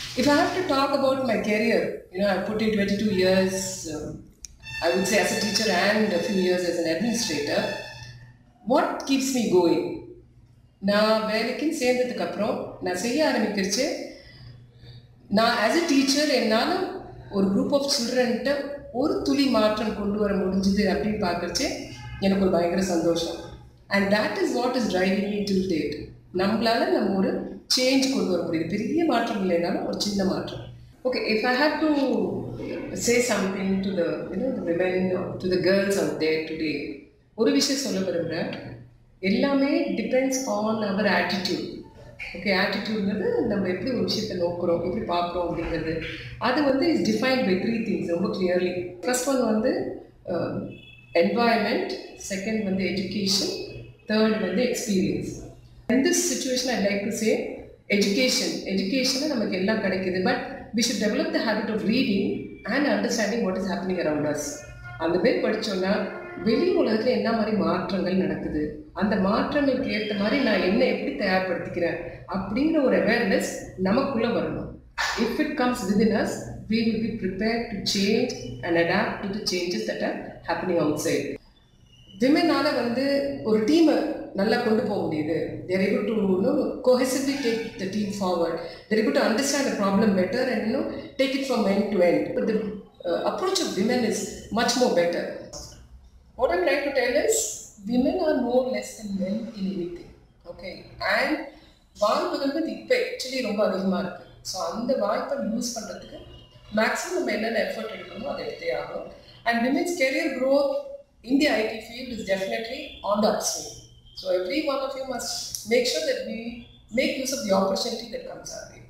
If I have to talk about my career, you know, I put in 22 years, um, I would say as a teacher and a few years as an administrator. What keeps me going? நான் வேலைக்குன்னு சேர்ந்ததுக்கு அப்புறம் நான் செய்ய ஆரம்பிக்கிறச்சு நான் as a teacher என்னால் ஒரு group of சில்ட்ரன்ட்ட ஒரு துளி மாற்றம் கொண்டு வர முடிஞ்சுது அப்படின்னு பார்க்கறச்சு எனக்கு ஒரு பயங்கர சந்தோஷம் and that is what is driving me till date நம்மளால நம்ம ஒரு சேஞ்ச் கொண்டு வர முடியுது பெரிய மாற்றம் இல்லைனாலும் ஒரு சின்ன மாற்றம் okay if I have to say something to the you know the women to the girls out there today ஒரு விஷயம் சொல்ல விரும்புகிறேன் எல்லாமே depends on our attitude okay ஆட்டிடியூட்ங்கிறது நம்ம எப்படி ஒரு விஷயத்தை நோக்குறோம் எப்படி பார்க்குறோம் அப்படிங்கிறது அது வந்து is defined by three things ரொம்ப கிளியர்லி ஃபர்ஸ்ட் ஒன் வந்து என்வாயன்மெண்ட் செகண்ட் வந்து எஜுகேஷன் தேர்ட் வந்து experience in this situation i'd like to say education education நமக்கு எல்லாம் கிடைக்குது but we should develop the habit of reading and understanding what is happening around us அந்த பேர் படிச்சோம்னா வெளி உலகத்துல என்ன மாதிரி மாற்றங்கள் நடக்குது அந்த மாற்றங்களுக்கு ஏற்ற மாதிரி நான் என்ன எப்படி தயார்படுத்திக்கிறேன் அப்படிங்கிற ஒரு அவேர்னஸ் நமக்குள்ள வரணும் if it comes within us we will be prepared to change and adapt to the changes that are happening outside விமெனால வந்து ஒரு டீமை நல்லா கொண்டு போக முடியுது they're able to know cohesively take the team forward they're able to understand the problem better and know take it from end to end but the approach of women is much more better what I'm try to tell is women are more less then men in anything okay and வாய்ப்புகள் வந்து இப்போ actually ரொம்ப அதிகமாக இருக்குது so அந்த வாய்ப்பை use பண்ணுறதுக்கு maximum நம்ம என்னென்ன எஃபர்ட் எடுக்கணுமோ அதை எடுத்தே ஆகும் and women's career growth in the IT field is definitely on the upswing. So every one of you must make sure that we make use of the opportunity that comes our way.